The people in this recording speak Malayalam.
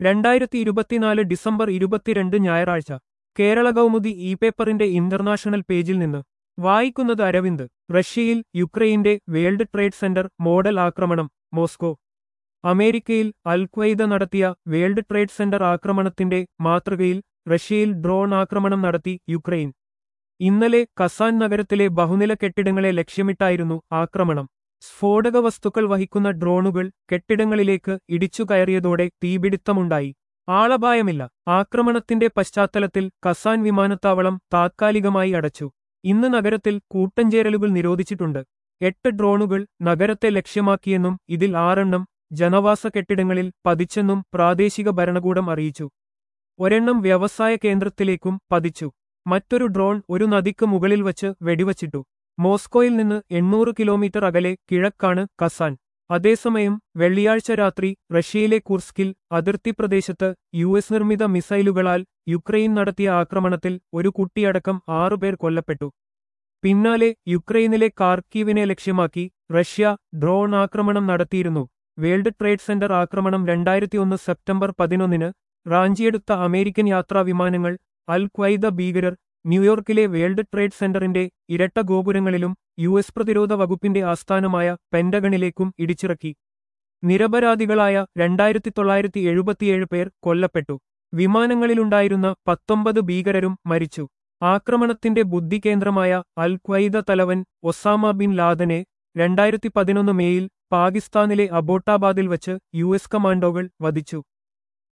രണ്ടായിരത്തി ഇരുപത്തിനാല് ഡിസംബർ ഇരുപത്തിരണ്ട് ഞായറാഴ്ച കേരള കൗമുദി ഇ പേപ്പറിന്റെ ഇന്റർനാഷണൽ പേജിൽ നിന്ന് വായിക്കുന്നത് അരവിന്ദ് റഷ്യയിൽ യുക്രൈന്റെ വേൾഡ് ട്രേഡ് സെന്റർ മോഡൽ ആക്രമണം മോസ്കോ അമേരിക്കയിൽ അൽക്വയ്ദ നടത്തിയ വേൾഡ് ട്രേഡ് സെന്റർ ആക്രമണത്തിന്റെ മാതൃകയിൽ റഷ്യയിൽ ഡ്രോൺ ആക്രമണം നടത്തി യുക്രൈൻ ഇന്നലെ കസാൻ നഗരത്തിലെ ബഹുനില കെട്ടിടങ്ങളെ ലക്ഷ്യമിട്ടായിരുന്നു ആക്രമണം സ്ഫോടക വസ്തുക്കൾ വഹിക്കുന്ന ഡ്രോണുകൾ കെട്ടിടങ്ങളിലേക്ക് ഇടിച്ചു കയറിയതോടെ തീപിടുത്തമുണ്ടായി ആളപായമില്ല ആക്രമണത്തിന്റെ പശ്ചാത്തലത്തിൽ കസാൻ വിമാനത്താവളം താത്കാലികമായി അടച്ചു ഇന്ന് നഗരത്തിൽ കൂട്ടഞ്ചേരലുകൾ നിരോധിച്ചിട്ടുണ്ട് എട്ട് ഡ്രോണുകൾ നഗരത്തെ ലക്ഷ്യമാക്കിയെന്നും ഇതിൽ ആറെണ്ണം ജനവാസ കെട്ടിടങ്ങളിൽ പതിച്ചെന്നും പ്രാദേശിക ഭരണകൂടം അറിയിച്ചു ഒരെണ്ണം വ്യവസായ കേന്ദ്രത്തിലേക്കും പതിച്ചു മറ്റൊരു ഡ്രോൺ ഒരു നദിക്ക് മുകളിൽ വച്ച് വെടിവച്ചിട്ടു മോസ്കോയിൽ നിന്ന് എണ്ണൂറ് കിലോമീറ്റർ അകലെ കിഴക്കാണ് കസാൻ അതേസമയം വെള്ളിയാഴ്ച രാത്രി റഷ്യയിലെ കുർസ്കിൽ അതിർത്തി പ്രദേശത്ത് യു എസ് നിർമ്മിത മിസൈലുകളാൽ യുക്രൈൻ നടത്തിയ ആക്രമണത്തിൽ ഒരു കുട്ടിയടക്കം ആറുപേർ കൊല്ലപ്പെട്ടു പിന്നാലെ യുക്രൈനിലെ കാർക്കീവിനെ ലക്ഷ്യമാക്കി റഷ്യ ഡ്രോൺ ആക്രമണം നടത്തിയിരുന്നു വേൾഡ് ട്രേഡ് സെന്റർ ആക്രമണം രണ്ടായിരത്തിയൊന്ന് സെപ്റ്റംബർ പതിനൊന്നിന് റാഞ്ചിയെടുത്ത അമേരിക്കൻ യാത്രാ വിമാനങ്ങൾ അൽ ഖ്വൈദ ഭീകരർ ന്യൂയോർക്കിലെ വേൾഡ് ട്രേഡ് സെന്ററിന്റെ ഇരട്ട ഗോപുരങ്ങളിലും യു എസ് പ്രതിരോധ വകുപ്പിന്റെ ആസ്ഥാനമായ പെന്റഗണിലേക്കും ഇടിച്ചിറക്കി നിരപരാധികളായ രണ്ടായിരത്തി തൊള്ളായിരത്തി എഴുപത്തിയേഴ് പേർ കൊല്ലപ്പെട്ടു വിമാനങ്ങളിലുണ്ടായിരുന്ന പത്തൊമ്പത് ഭീകരരും മരിച്ചു ആക്രമണത്തിന്റെ ബുദ്ധികേന്ദ്രമായ അൽ ഖ്വൈദ തലവൻ ഒസാമ ബിൻ ലാദനെ രണ്ടായിരത്തി പതിനൊന്ന് മേയിൽ പാകിസ്ഥാനിലെ അബോട്ടാബാദിൽ വച്ച് യു എസ് കമാൻഡോകൾ വധിച്ചു